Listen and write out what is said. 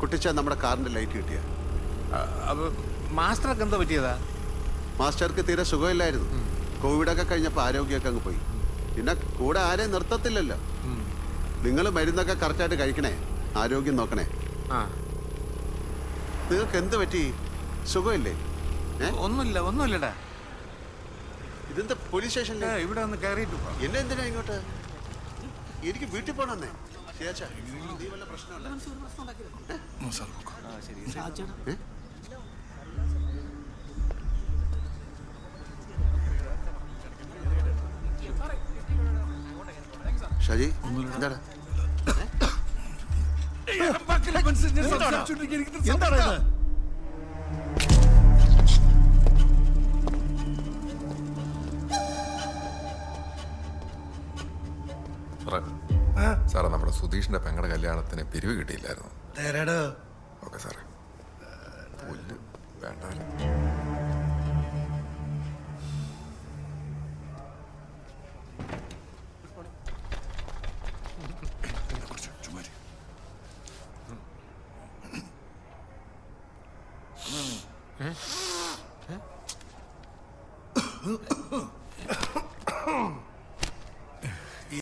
കുട്ടിച്ച നമ്മുടെ കാറിന്റെ ലൈറ്റ് കിട്ടിയ അപ്പൊ മാസ്റ്റർക്ക് എന്താ പറ്റിയതാ മാസ്റ്റർക്ക് തീരെ സുഖമില്ലായിരുന്നു കോവിഡൊക്കെ കഴിഞ്ഞപ്പോൾ ആരോഗ്യമൊക്കെ അങ്ങ് പോയി പിന്നെ കൂടെ ആരെയും നിർത്തത്തില്ലല്ലോ നിങ്ങൾ മരുന്നൊക്കെ കറക്റ്റായിട്ട് കഴിക്കണേ ആരോഗ്യം നോക്കണേ ആ നിങ്ങൾക്ക് എന്ത് പറ്റി സുഖമില്ലേ ഏ ഒന്നുമില്ല ഒന്നുമില്ലടാ ഇതെന്താ പോലീസ് സ്റ്റേഷനിൽ ഏ, ഇവിടെ ഒന്ന് കയറിയിട്ട് പോ. എന്നെ എന്തിനാ ഇങ്ങോട്ട് എനിക്ക് വീട്ടിൽ പോണെന്നേ ശരിയാച്ചാ നീ വല്ല പ്രശ്നമുണ്ടോ ഏ? ഷാജി എന്താടാ എന്താണ് ഇത് സാറേ സാറേ നമ്മുടെ സുധീഷിന്റെ പെങ്ങളുടെ കല്യാണത്തിന് പിരിവ് കിട്ടിയില്ലായിരുന്നു തരാടോ ഓക്കെ സാറേ പുല്ല് വേണ്ട